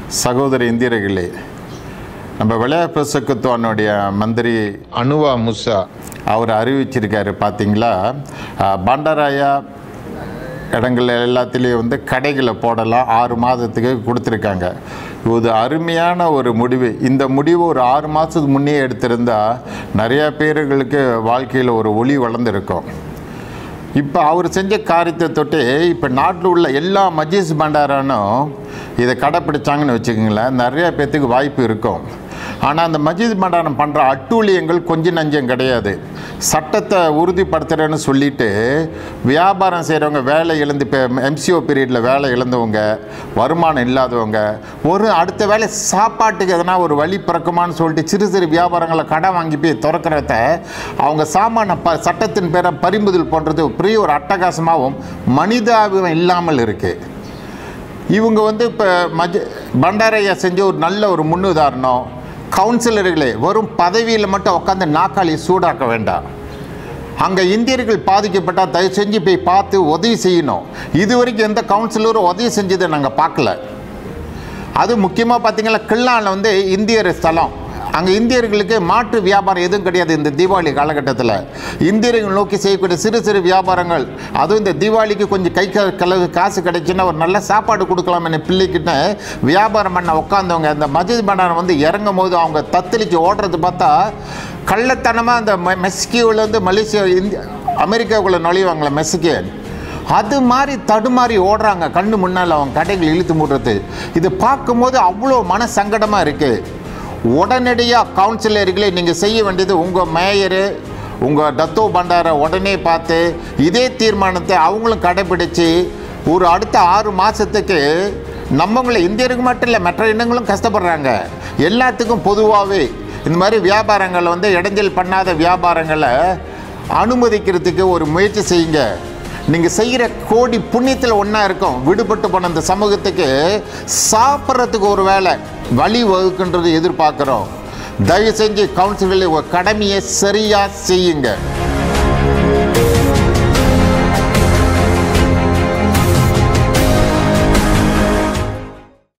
சகோதர இந்தியர்களே நம்ம விளையாட்டு சக்கத்துவனுடைய மந்திரி அனுவா முசா அவர் அறிவிச்சிருக்காரு பார்த்தீங்களா அஹ், பண்டாராயா இடங்கள் எல்லாத்துலேயும் வந்து கடைகளை போடலாம் ஆறு மாதத்துக்கு கொடுத்துருக்காங்க இது அருமையான ஒரு முடிவு இந்த முடிவு ஒரு ஆறு மாதத்துக்கு முன்னே எடுத்திருந்தா நிறையா பேர்களுக்கு வாழ்க்கையில் ஒரு ஒளி வளர்ந்துருக்கும் இப்போ அவர் செஞ்ச காரியத்தை தொட்டு இப்போ நாட்டில் உள்ள எல்லா மஜீஸ் பண்டாரானும் இதை கடைப்பிடிச்சாங்கன்னு வச்சுக்கோங்களேன் நிறைய பேர்த்துக்கு வாய்ப்பு இருக்கும் ஆனால் அந்த மஜீத் பண்டாரம் பண்ணுற அட்டூழியங்கள் கொஞ்சம் நஞ்சம் கிடையாது சட்டத்தை உறுதிப்படுத்துகிறேன்னு சொல்லிட்டு வியாபாரம் செய்கிறவங்க வேலை இழந்து இப்போ எம்சிஓ பீரியடில் வேலை இழந்தவங்க வருமானம் இல்லாதவங்க ஒரு அடுத்த வேலை சாப்பாட்டுக்கு எதனா ஒரு வழி பிறக்குமான்னு சொல்லிட்டு சிறு சிறு வியாபாரங்களை கடன் வாங்கி போய் திறக்கிறத அவங்க சாமான ப சட்டத்தின் பேரை பறிமுதல் பண்ணுறது பெரிய ஒரு அட்டகாசமாகவும் மனிதாபிமம் இல்லாமல் இருக்குது இவங்க வந்து இப்போ மஜ பண்டாரையா செஞ்ச ஒரு நல்ல ஒரு முன்னுதாரணம் கவுன்சிலர்களே வெறும் பதவியில் மட்டும் உட்காந்து நாக்காளி சூடாக்க வேண்டாம் அங்கே இந்தியர்கள் பாதிக்கப்பட்டால் தயவு செஞ்சு போய் பார்த்து உதவி செய்யணும் இது வரைக்கும் எந்த கவுன்சிலரும் உதவி செஞ்சதை நாங்கள் பார்க்கல அது முக்கியமாக பார்த்தீங்கன்னா கிள்ளானில் வந்து இந்தியர் ஸ்தலம் அங்கே இந்தியர்களுக்கு மாற்று வியாபாரம் எதுவும் கிடையாது இந்த தீபாவளி காலகட்டத்தில் இந்தியர்கள் நோக்கி செய்யக்கூடிய சிறு சிறு வியாபாரங்கள் அதுவும் இந்த தீபாவளிக்கு கொஞ்சம் கை க- கலவு காசு கிடைச்சுன்னா ஒரு நல்ல சாப்பாடு கொடுக்கலாம் என்ன பிள்ளைக்கிட்ட வியாபாரம் பண்ண உட்காந்தவங்க இந்த மஜித் பண்டாரம் வந்து இறங்கும் போது அவங்க தத்தளிச்சு ஓடுறது பார்த்தா கள்ளத்தனமாக அந்த மெ மெஸ்கியோலேருந்து மலேசியா இந்தியா அமெரிக்காவுக்குள்ளே நுழைவாங்களே மெஸ்கியன் அது மாதிரி தடுமாறி ஓடுறாங்க கண்ணு முன்னால் அவங்க கடைகள் இழுத்து மூடுறது இது பார்க்கும்போது அவ்வளோ மன சங்கடமாக இருக்குது உடனடியாக கவுன்சிலர்களே நீங்கள் செய்ய வேண்டியது உங்கள் மேயரு உங்கள் டத்தோ பண்டாரை உடனே பார்த்து இதே தீர்மானத்தை அவங்களும் கடைபிடிச்சு ஒரு அடுத்த ஆறு மாதத்துக்கு நம்மங்கள இந்தியருக்கு மட்டும் இல்லை மற்ற இனங்களும் கஷ்டப்படுறாங்க எல்லாத்துக்கும் பொதுவாகவே இந்த மாதிரி வியாபாரங்களை வந்து இடைஞ்சல் பண்ணாத வியாபாரங்களை அனுமதிக்கிறதுக்கு ஒரு முயற்சி செய்யுங்க நீங்கள் செய்கிற கோடி புண்ணியத்தில் ஒன்றா இருக்கும் விடுபட்டு போன இந்த சமூகத்துக்கு சாப்பிட்றதுக்கு ஒரு வேலை வழி வகுக்கின்றது எதிர்பார்க்குறோம் தயவு செஞ்சு கவுன்சிலில் உங்கள் கடமையை சரியாக செய்யுங்க